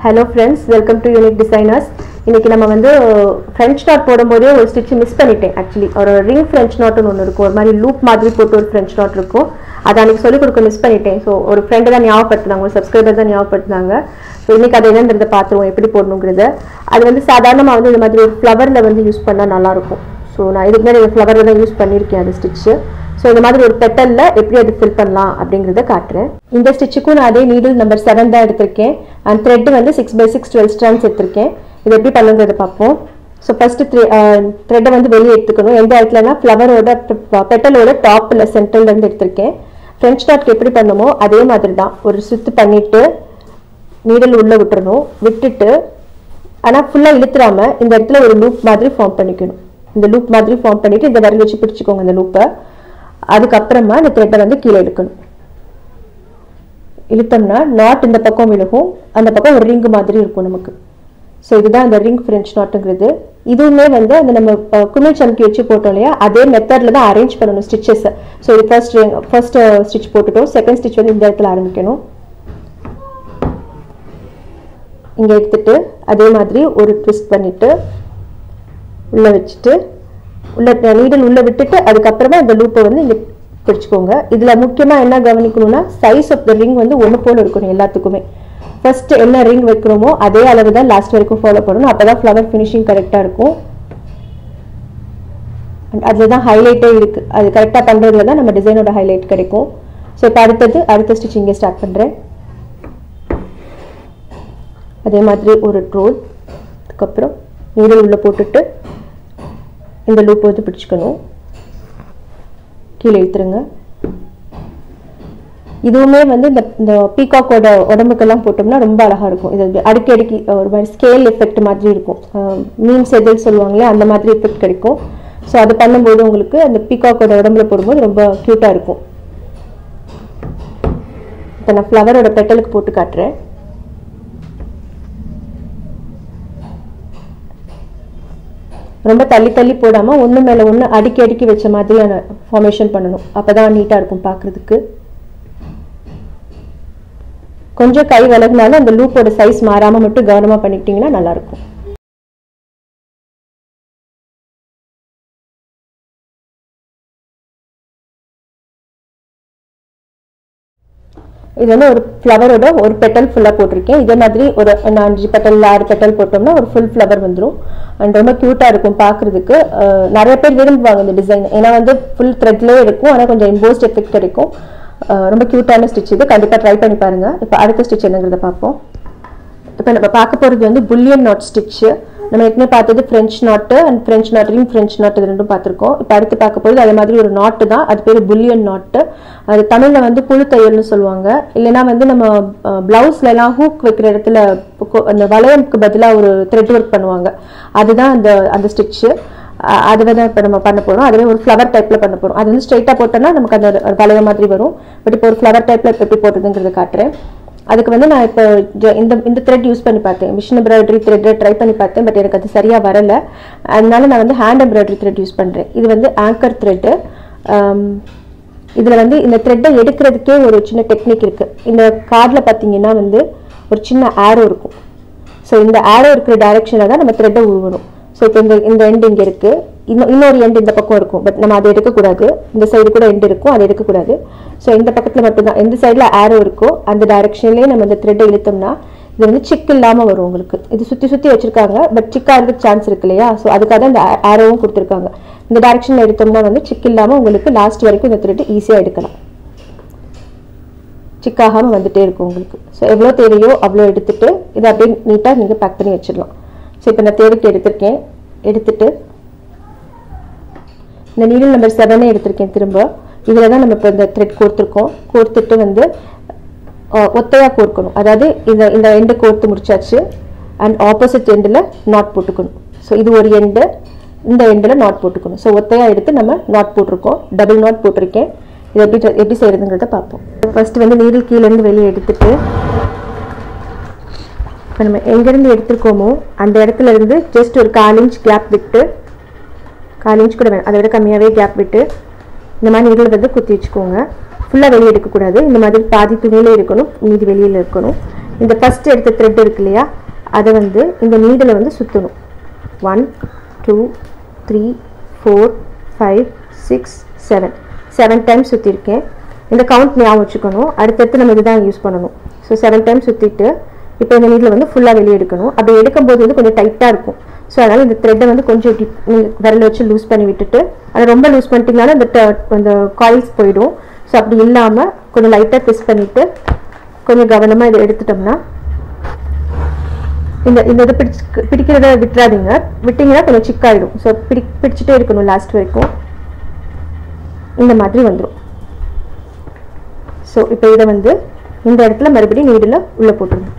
hello friends welcome to unique designers இன்னைக்கு நம்ம வந்து ஃப்ரெஞ்ச் நாட் போடும்போதே ஒரு ஸ்டிச் மிஸ் பண்ணிட்டேன் ஆக்சுவலி ஒரு ரிங் ஃப்ரெஞ்ச் நாட்னு ஒன்று இருக்கும் ஒரு மாதிரி லூப் மாதிரி போட்டு ஒரு ஃப்ரெஞ்ச் நாட் இருக்கும் அதை அன்னைக்கு சொல்லிக் கொடுக்க மிஸ் பண்ணிட்டேன் ஸோ ஒரு ஃப்ரெண்டு தான் ஞாபகப்படுத்தினாங்க ஒரு சப்ஸ்கிரைபர் தான் ஞாபகப்படுத்தினாங்க ஸோ இன்னைக்கு அதை என்னன்றதை பார்த்துருவோம் எப்படி போடணுங்கிறத அது வந்து சாதாரணமாக வந்து இந்த மாதிரி ஒரு ஃப்ளவரில் வந்து யூஸ் பண்ணால் நல்லாயிருக்கும் ஸோ நான் இதுக்கு முன்னாடி ஃப்ளவரில் தான் யூஸ் பண்ணியிருக்கேன் அந்த ஸ்டிச்சு ஸோ இந்த மாதிரி ஒரு பெட்டலில் எப்படி அது ஃபில் பண்ணலாம் அப்படிங்கிறத காட்டுறேன் இந்த ஸ்டிச்சுக்கும் நான் அதே நீடில் நம்பர் செவன் தான் எடுத்திருக்கேன் அண்ட் த்ரெட் வந்து six by six twelve strands எடுத்திருக்கேன் இது எப்படி பண்ணுங்கிறத பார்ப்போம் ஸோ ஃபஸ்ட்டு த்ரெ த்ரெட்டை வந்து வெளியே எடுத்துக்கணும் எந்த இடத்துலனா ஃப்ளவரோட பெட்டலோட டாப்பில் சென்டர்லேருந்து எடுத்திருக்கேன் ஃப்ரெஞ்ச் நாட்க்கு எப்படி பண்ணுமோ அதே மாதிரி தான் ஒரு சுத்து பண்ணிட்டு நீடல் உள்ளே விட்டுறணும் விட்டுட்டு ஆனால் ஃபுல்லாக இழுத்துறாம இந்த இடத்துல ஒரு லூப் மாதிரி ஃபார்ம் பண்ணிக்கணும் இந்த லூப் மாதிரி ஃபார்ம் பண்ணிட்டு இந்த விரல் வச்சு பிடிச்சிக்கோங்க இந்த லூப்பை அதுக்கப்புறமா இந்த த்ரெட்டை வந்து கீழே இழுக்கணும் இழுத்தோம்னா நாட் இந்த பக்கம் விழுகும் அந்த பக்கம் ஒரு ரிங் மாதிரி இருக்கும் நமக்கு ஸோ இதுதான் இந்த ரிங் ஃப்ரெஞ்ச் நாட்டுங்கிறது இதுவுமே வந்து அந்த நம்ம அஹ், குமிழ் சம்கி வச்சு போட்டோம் இல்லையா அதே மெத்தடில் தான் அரேஞ்ச் பண்ணணும் ஸ்டிச்சஸ் ஸோ இது ஃபர்ஸ்ட் ஃபர்ஸ்ட் ஸ்டிச் போட்டுட்டோம் செகண்ட் ஸ்டிச் வந்து இந்த இடத்துல ஆரம்பிக்கணும் இங்கே எடுத்துட்டு அதே மாதிரி ஒரு ட்விஸ்ட் பண்ணிட்டு உள்ளே வச்சுட்டு உள்ள நீடல் உள்ளே விட்டுட்டு அதுக்கப்புறமா இந்த லூப்பை வந்து இங்கே பிடிச்சிக்கோங்க இதில் முக்கியமாக என்ன கவனிக்கணும்னா சைஸ் ஆஃப் த ரிங் வந்து ஒன்று போல் இருக்கணும் எல்லாத்துக்குமே ஃபர்ஸ்ட் என்ன ரிங் வைக்கிறோமோ அதே அளவு தான் லாஸ்ட் வரைக்கும் ஃபாலோ பண்ணணும் அப்போ தான் ஃப்ளவர் ஃபினிஷிங் கரெக்டாக இருக்கும் அதில் தான் ஹைலைட்டே இருக்குது அது கரெக்டாக பண்ணுறதுல தான் நம்ம டிசைனோட ஹைலைட் கிடைக்கும் ஸோ இப்போ அடுத்தது அடுத்த ஸ்டிச் இங்கே ஸ்டார்ட் பண்ணுறேன் அதே மாதிரி ஒரு ட்ரோல் அதுக்கப்புறம் நீடல் உள்ளே போட்டுட்டு இந்த லூப் வந்து பிடிச்சிக்கணும் கீழே இழுத்துருங்க இதுவுமே வந்து இந்த இந்த பீகாக்கோட உடம்புக்கெல்லாம் போட்டோம்னா ரொம்ப அழகா இருக்கும் இது அப்படி அடுக்கி அடுக்கி ஒரு மாதிரி ஸ்கேல் எஃபெக்ட் மாதிரி இருக்கும் மீன் செதில் சொல்லுவாங்களே அந்த மாதிரி எஃபெக்ட் கிடைக்கும் ஸோ அது பண்ணும்போது உங்களுக்கு அந்த பீகாக்கோட உடம்புல போடும்போது ரொம்ப க்யூட்டாக இருக்கும் இப்போ நான் ஃப்ளவரோட பெட்டலுக்கு போட்டு காட்டுறேன் ரொம்ப தள்ளி தள்ளி போடாமல் ஒன்று மேலே ஒன்று அடுக்கி அடுக்கி வச்ச மாதிரியான ஃபார்மேஷன் பண்ணணும் அப்போ தான் நீட்டாக இருக்கும் பார்க்குறதுக்கு கொஞ்சம் கை விலகுனாலும் அந்த லூப்போட சைஸ் மாறாமல் மட்டும் கவனமாக பண்ணிக்கிட்டிங்கன்னா நல்லாயிருக்கும் இது வந்து ஒரு ஃப்ளவரோட ஒரு பெட்டல் ஃபுல்லாக போட்டிருக்கேன் இதே மாதிரி ஒரு அஞ்சு பெட்டல் ஆறு பெட்டல் போட்டோம்னா ஒரு ஃபுல் ஃப்ளவர் வந்துடும் அண்ட் ரொம்ப க்யூட்டாக இருக்கும் பார்க்குறதுக்கு நிறைய பேர் விரும்புவாங்க இந்த டிசைன் ஏன்னா வந்து ஃபுல் த்ரெட்லேயே இருக்கும் ஆனால் கொஞ்சம் இம்போஸ்ட் எஃபெக்ட் கிடைக்கும் அஹ் ரொம்ப க்யூட்டான ஸ்டிச் இது கண்டிப்பாக ட்ரை பண்ணி பாருங்க இப்போ அடுத்த ஸ்டிச் என்னங்கிறத பார்ப்போம் இப்போ நம்ம பார்க்க போகிறது வந்து புல்லியன் நாட் ஸ்டிச்சு நம்ம ஏற்கனவே பார்த்தது French knot and French knot ring French knot இது ரெண்டும் பார்த்துருக்கோம் இப்போ அடுத்து பார்க்க போகிறது அதே மாதிரி ஒரு நாட்டு தான் அது பேர் புல்லியன் நாட்டு அது தமிழில் வந்து புழு தையல்னு சொல்லுவாங்க இல்லைன்னா வந்து நம்ம பிளவுஸ்ல எல்லாம் ஹூக் வைக்கிற இடத்துல கொ- அந்த வளையம்க்கு பதிலாக ஒரு த்ரெட் ஒர்க் பண்ணுவாங்க அதுதான் அந்த அந்த ஸ்டிச்சு அது வந்து இப்போ நம்ம பண்ண போகிறோம் அதுவே ஒரு ஃப்ளவர் டைப்பில் பண்ண போகிறோம் அது வந்து ஸ்ட்ரைட்டாக போட்டோம்னா நமக்கு அந்த ஒரு வளையம் மாதிரி வரும் பட் இப்போ ஒரு ஃப்ளவர் டைப்பில் இப்போ எப்படி போட்டுறதுங்கிறத காட்டுறேன் அதுக்கு வந்து நான் இப்போ ஜ- இந்த இந்த த்ரெட் யூஸ் பண்ணி பார்த்தேன் மிஷின் எம்ப்ராய்டரி த்ரெட் ட்ரை பண்ணி பார்த்தேன் பட் எனக்கு அது சரியாக வரல அதனால நான் வந்து ஹேண்ட் எம்ப்ராய்டரி த்ரெட் யூஸ் பண்ணுறேன் இது வந்து ஆங்கர் த்ரெட்டு இதில் வந்து இந்த த்ரெட்டை எடுக்கிறதுக்கே ஒரு சின்ன டெக்னிக் இருக்குது இந்த கார்டில் பார்த்தீங்கன்னா வந்து ஒரு சின்ன ஆரோ இருக்கும் ஸோ இந்த ஆரோ இருக்கிற டைரக்ஷனில் தான் நம்ம த்ரெட்டை உருவணும் ஸோ இப்போ இந்த இந்த எண்ட் இங்கே இருக்குது இன்னும் இன்னொரு எண்ட் இந்த பக்கம் இருக்கும் பட் நம்ம அதை எடுக்கக்கூடாது இந்த சைடு கூட எண்ட் இருக்கும் அதை எடுக்கக்கூடாது ஸோ இந்த பக்கத்தில் மட்டும்தான் எந்த சைடில் ஆரோ இருக்கோ அந்த டைரக்ஷன்லேயே நம்ம இந்த த்ரெட்டை இழுத்தோம்னா இது வந்து சிக் இல்லாமல் வரும் உங்களுக்கு இது சுற்றி சுற்றி வச்சுருக்காங்க பட் சிக்காகிறதுக்கு சான்ஸ் இருக்கு இல்லையா ஸோ அதுக்காக தான் இந்த ஆரோவும் கொடுத்துருக்காங்க இந்த டைரக்ஷனில் எடுத்தோம்னா வந்து சிக் இல்லாமல் உங்களுக்கு லாஸ்ட் வரைக்கும் இந்த த்ரெட் ஈஸியாக எடுக்கலாம் சிக்காகாமல் வந்துட்டே இருக்கும் உங்களுக்கு ஸோ எவ்வளோ தேவையோ அவ்வளோ எடுத்துட்டு இதை அப்படியே நீட்டாக நீங்கள் பேக் பண்ணி வச்சிடலாம் ஸோ இப்போ நான் தேவைக்கு எடுத்திருக்கேன் எடுத்துட்டு இந்த நீடில் நம்பர் செவனே எடுத்திருக்கேன் திரும்ப இதில் தான் நம்ம இப்போ இந்த த்ரெட் கோர்த்துருக்கோம் கோர்த்துட்டு வந்து ஒத்தையாக கோர்க்கணும் அதாவது இந்த இந்த எண்டு கோர்த்து முடிச்சாச்சு அண்ட் ஆப்போசிட் எண்டில் நாட் போட்டுக்கணும் ஸோ இது ஒரு எண்டு இந்த எண்டில் நாட் போட்டுக்கணும் ஸோ ஒத்தையாக எடுத்து நம்ம நாட் போட்டிருக்கோம் டபுள் நாட் போட்டிருக்கேன் இது எப்படி எப்படி செய்யறதுங்கிறத பார்ப்போம் ஃபர்ஸ்ட் வந்து நீடில் கீழேருந்து வெளியே எடுத்துட்டு இப்போ நம்ம எங்கேருந்து எடுத்திருக்கோமோ அந்த இடத்துல இருந்து ஜஸ்ட் ஒரு கால் இன்ச் கேப் விட்டு கால் இன்ச் கூட வேணும் அதை விட கம்மியாகவே கேப் விட்டு இந்த மாதிரி நீடில் வந்து குத்தி வச்சுக்கோங்க ஃபுல்லாக வெளியே எடுக்கக்கூடாது இந்த மாதிரி பாதி துணியில இருக்கணும் மீதி வெளியில் இருக்கணும் இந்த ஃபஸ்ட் எடுத்த த்ரெட் இருக்கு இல்லையா அதை வந்து இந்த நீடில் வந்து சுற்றணும் one two three four five six seven seven times சுற்றிருக்கேன் இந்த கவுண்ட் ஞாபகம் வச்சுக்கணும் அடுத்தடுத்து நம்ம இதுதான் யூஸ் பண்ணணும் ஸோ செவன் டைம்ஸ் சுற்றிட்டு இப்போ இந்த நீடில் வந்து ஃபுல்லாக வெளியே எடுக்கணும் அப்படி எடுக்கும்போது வந்து கொஞ்சம் டைட்டாக இருக்கும் ஸோ அதனால் இந்த த்ரெட்டை வந்து கொஞ்சம் இப்படி நீங்க விரல வச்சு லூஸ் பண்ணி விட்டுட்டு அதை ரொம்ப லூஸ் பண்ணிட்டீங்கனாலும் அந்த ட- அந்த காயில்ஸ் போயிடும் ஸோ அப்படி இல்லாமல் கொஞ்சம் லைட்டாக ட்விஸ்ட் பண்ணிவிட்டு கொஞ்சம் கவனமாக இதை எடுத்துட்டோம்னா இந்த இந்த இதை பிடிச்சு பிடிக்கிறத விட்டுறாதீங்க விட்டீங்கன்னா கொஞ்சம் சிக்காயிடும் ஸோ பிடி பிடிச்சிட்டே இருக்கணும் லாஸ்ட் வரைக்கும் இந்த மாதிரி வந்துடும் ஸோ இப்போ இதை வந்து இந்த இடத்துல மறுபடியும் நீடில் உள்ளே போட்டுருணும்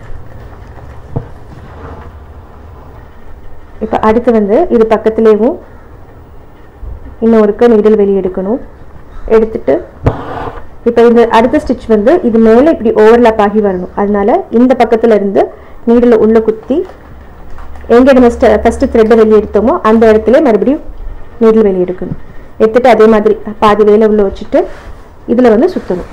இப்போ அடுத்து வந்து இது பக்கத்துலேயும் இன்னும் ஒருக்க நீடில் வெளியே எடுக்கணும் எடுத்துட்டு இப்போ இந்த அடுத்த ஸ்டிச் வந்து இது மேலே இப்படி ஓவர்லாப் ஆகி வரணும் அதனால இந்த பக்கத்துல இருந்து நீடில் உள்ள குத்தி எங்கே நம்ம ஃபஸ்ட்டு த்ரெட்டை வெளியே எடுத்தோமோ அந்த இடத்துல மறுபடியும் நீடில் வெளியே எடுக்கணும் எடுத்துட்டு அதே மாதிரி பாதி வேலை உள்ள வச்சுட்டு இதில் வந்து சுற்றணும்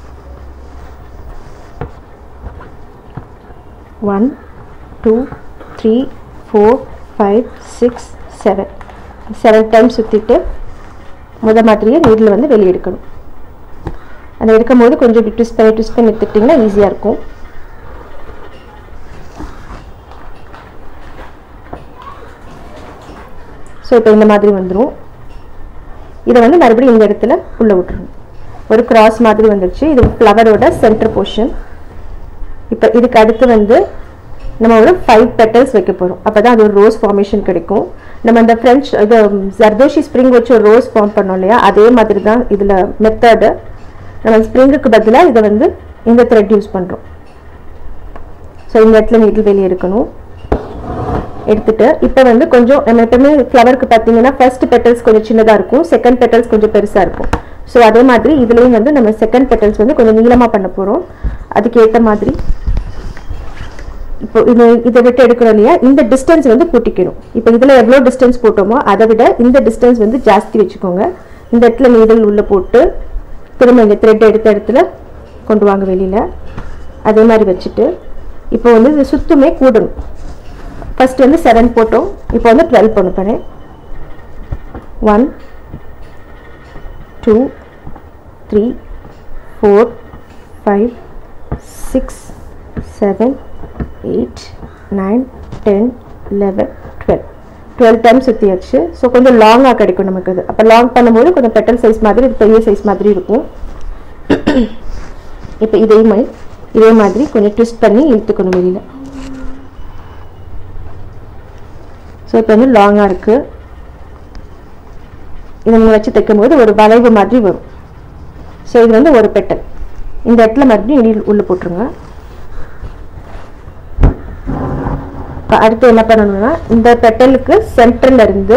one two three four five six seven seven time சுற்றிட்டு முத மாதிரியே நீடில் வந்து வெளியே எடுக்கணும் அதை எடுக்கும்போது கொஞ்சம் இப்படி ட்விஸ்ட் பண்ணி ட்விஸ்ட் பண்ணி எடுத்துக்கிட்டிங்கன்னா ஈஸியாக இருக்கும் ஸோ இப்போ இந்த மாதிரி வந்துடும் இதை வந்து மறுபடியும் இந்த இடத்துல உள்ள விட்டுறணும் ஒரு கிராஸ் மாதிரி வந்துருச்சு இது ஃப்ளவரோட சென்டர் போர்ஷன் இப்போ இதுக்கு அடுத்து வந்து நம்ம ஒரு ஃபைவ் பெட்டல்ஸ் வைக்க போகிறோம் அப்போ தான் அது ஒரு ரோஸ் ஃபார்மேஷன் கிடைக்கும் நம்ம இந்த ஃப்ரெஞ்ச் இது ஜர்தோஷி ஸ்ப்ரிங் வச்சு ஒரு ரோஸ் ஃபார்ம் பண்ணோம் இல்லையா அதே மாதிரி தான் இதில் மெத்தடு நம்ம ஸ்ப்ரிங்குக்கு பதிலாக இதை வந்து இந்த த்ரெட் யூஸ் பண்ணுறோம் ஸோ இந்த இடத்துல நீட்டில் வெளியே எடுக்கணும் எடுத்துட்டு இப்போ வந்து கொஞ்சம் நம்ம எப்பவுமே ஃப்ளவருக்கு பார்த்தீங்கன்னா ஃபர்ஸ்ட் பெட்டல்ஸ் கொஞ்சம் சின்னதாக இருக்கும் செகண்ட் பெட்டல்ஸ் கொஞ்சம் பெருசாக இருக்கும் ஸோ அதே மாதிரி இதுலேயும் வந்து நம்ம செகண்ட் பெட்டல்ஸ் வந்து கொஞ்சம் நீளமாக பண்ண போகிறோம் அதுக்கு ஏற்ற மாதிரி இப்போ இது இதை விட்டு எடுக்கிறோம் இல்லையா இந்த டிஸ்டன்ஸ் வந்து கூட்டிக்கணும் இப்போ இதில் எவ்வளோ டிஸ்டன்ஸ் போட்டோமோ அதை விட இந்த டிஸ்டன்ஸ் வந்து ஜாஸ்தி வச்சுக்கோங்க இந்த இடத்துல நீடல் உள்ளே போட்டு திரும்ப இந்த த்ரெட் எடுத்த இடத்துல கொண்டு வாங்க வெளியில் அதே மாதிரி வச்சுட்டு இப்போ வந்து இது சுத்துமே கூடணும் ஃபர்ஸ்ட் வந்து செவன் போட்டோம் இப்போ வந்து டுவெல் பண்ண போகிறேன் one two three four five six seven eight nine ten eleven twelve twelve time சுற்றியாச்சு ஸோ கொஞ்சம் லாங்காக கிடைக்கும் நமக்கு அது அப்போ லாங் பண்ணும்போது கொஞ்சம் பெட்டல் சைஸ் மாதிரி இது பெரிய சைஸ் மாதிரி இருக்கும் இப்போ இதே மாதிரி இதே மாதிரி கொஞ்சம் ட்விஸ்ட் பண்ணி இழுத்துக்கணும் வெளியில் ஸோ இப்போ வந்து லாங்காக இருக்குது இதை நீங்கள் வச்சு தைக்கும்போது ஒரு வளைவு மாதிரி வரும் ஸோ இது வந்து ஒரு பெட்டல் இந்த இடத்துல மறுபடியும் இடி உள்ளே போட்டுருங்க இப்போ அடுத்து என்ன பண்ணணும்னா இந்த பெட்டலுக்கு சென்டர்ல இருந்து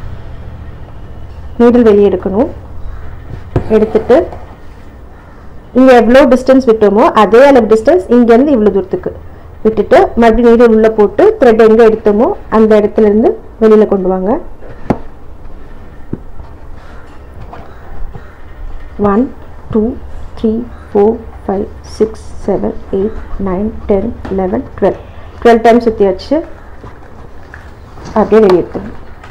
நீடில் வெளியே எடுக்கணும் எடுத்துட்டு இங்கே எவ்வளோ டிஸ்டன்ஸ் விட்டோமோ அதே அளவு டிஸ்டன்ஸ் இங்கேருந்து இவ்வளோ தூரத்துக்கு விட்டுட்டு மறுபடியும் நீடில் உள்ளே போட்டு த்ரெட் எங்கே எடுத்தோமோ அந்த இடத்துல இருந்து வெளியில் கொண்டு வாங்க one two three four five six seven eight nine ten eleven twelve twelve time சுற்றியாச்சு அப்படியே வெளியே எடுத்துக்கணும்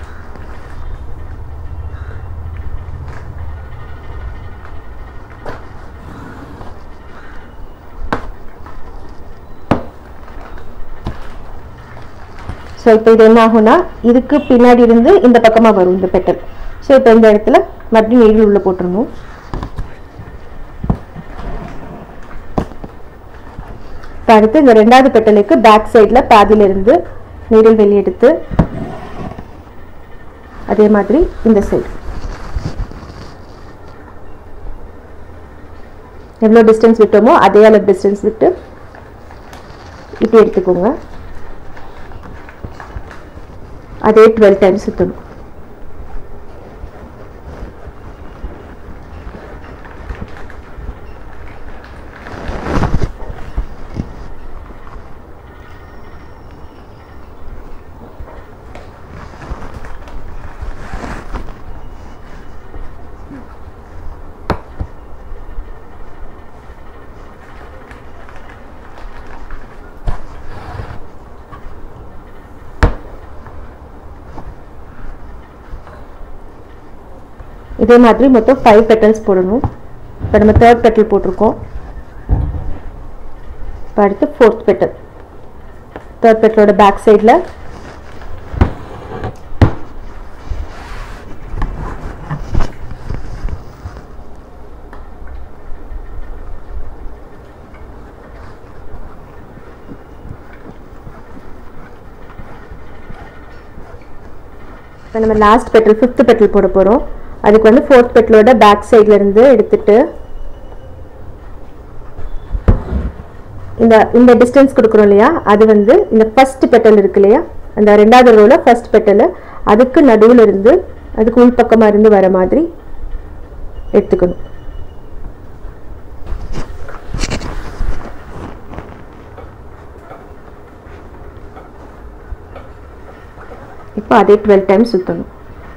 ஸோ இப்போ இது என்ன ஆகும்னா இதுக்கு பின்னாடி இருந்து இந்த பக்கமாக வரும் இந்த பெட்டல் ஸோ இப்போ இந்த இடத்துல மறுபடியும் நீடில் உள்ள போட்டுருணும் இப்போ அடுத்து இந்த ரெண்டாவது பெட்டலுக்கு பேக் சைடில் பாதியில இருந்து நீடில் வெளியெடுத்து அதே மாதிரி இந்த சைடு எவ்வளோ டிஸ்டன்ஸ் விட்டோமோ அதே அளவு டிஸ்டன்ஸ் விட்டு இப்படி எடுத்துக்கோங்க அதே டுவெல் டைம்ஸ் சுற்றணும் இதே மாதிரி மொத்தம் ஃபைவ் பெட்டல்ஸ் போடணும் இப்போ நம்ம தேர்ட் பெட்டல் போட்டிருக்கோம் இப்போ அடுத்து ஃபோர்த் பெட்டல் தேர்ட் பெட்டலோட பேக் சைடில் இப்போ நம்ம லாஸ்ட் பெட்டல் ஃபிஃப்த் பெட்டல் போட போகிறோம் அதுக்கு வந்து ஃபோர்த் பெட்டலோட பேக் சைட்ல இருந்து எடுத்துட்டு இந்த இந்த டிஸ்டன்ஸ் கொடுக்குறோம் இல்லையா அது வந்து இந்த ஃபர்ஸ்ட் பெட்டல் இருக்கு இல்லையா அந்த ரெண்டாவது ரோல ஃபர்ஸ்ட் பெட்டல் அதுக்கு நடுவில் இருந்து அதுக்கு உள்பக்கமாக இருந்து வர மாதிரி எடுத்துக்கணும் இப்போ அதே டுவெல் டைம்ஸ் சுற்றணும்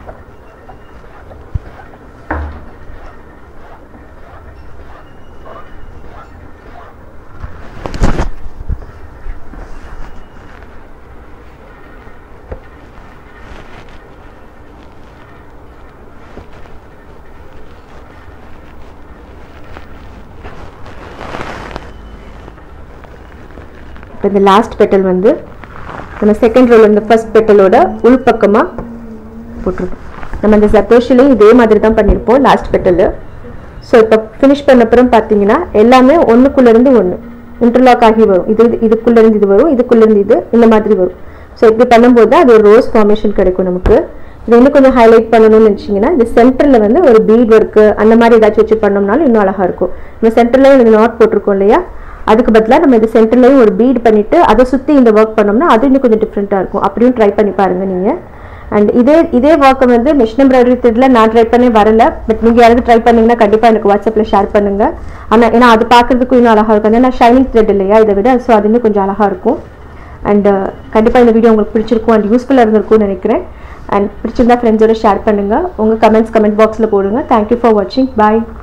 இப்போ இந்த லாஸ்ட் பெட்டல் வந்து நம்ம செகண்ட் ரோல் இந்த ஃபர்ஸ்ட் பெட்டலோட உள்பக்கமாக போட்டிருக்கோம் நம்ம இந்த சத்தோஷிலையும் இதே மாதிரி தான் பண்ணியிருப்போம் லாஸ்ட் பெட்டல் ஸோ இப்போ ஃபினிஷ் பண்ண அப்புறம் பார்த்தீங்கன்னா எல்லாமே ஒன்றுக்குள்ளேருந்து ஒன்று இன்டர்லாக் ஆகி வரும் இது இதுக்குள்ளேருந்து இது வரும் இதுக்குள்ளேருந்து இது இந்த மாதிரி வரும் ஸோ இப்படி பண்ணும்போது தான் அது ஒரு ரோஸ் ஃபார்மேஷன் கிடைக்கும் நமக்கு இது இன்னும் கொஞ்சம் ஹைலைட் பண்ணணும்னு நினச்சிங்கன்னா இந்த சென்டரில் வந்து ஒரு பீட் ஒர்க்கு அந்த மாதிரி ஏதாச்சும் வச்சு பண்ணோம்னாலும் இன்னும் அழகாக இருக்கும் இந்த சென்டர்லேயும் இந்த நாட் போட்டிருக்கோம் இல்லையா அதுக்கு பதிலாக நம்ம இந்த சென்டர்லையும் ஒரு பீட் பண்ணிட்டு அதை சுற்றி இந்த ஒர்க் பண்ணோம்னா அது இன்னும் கொஞ்சம் டிஃப்ரெண்ட்டாக இருக்கும் அப்படியும் ட்ரை பண்ணி பாருங்க நீங்கள் அண்ட் இதே இதே ஒர்க்கை வந்து மிஷின் எம்ப்ராய்டரி த்ரெட்டில் நான் ட்ரை பண்ணி வரல பட் நீங்கள் யாராவது ட்ரை பண்ணீங்கன்னா கண்டிப்பாக எனக்கு வாட்ஸ்அப்பில் ஷேர் பண்ணுங்க ஆனால் ஏன்னா அது பார்க்கறதுக்கும் இன்னும் அழகாக இருக்கும் ஏன்னா ஷைனிங் த்ரெட் இல்லையா இதை விட ஸோ அது இன்னும் கொஞ்சம் அழகாக இருக்கும் அண்ட் கண்டிப்பாக இந்த வீடியோ உங்களுக்கு பிடிச்சிருக்கும் அண்ட் யூஸ்ஃபுல்லாக இருந்திருக்கும்னு நினைக்கிறேன் அண்ட் பிடிச்சிருந்தா ஃப்ரெண்ட்ஸோட ஷேர் பண்ணுங்கள் உங்கள் கமெண்ட்ஸ் கமெண்ட் பாக்ஸில் போடுங்க தேங்க்யூ ஃபார் வாட்சிங் பாய்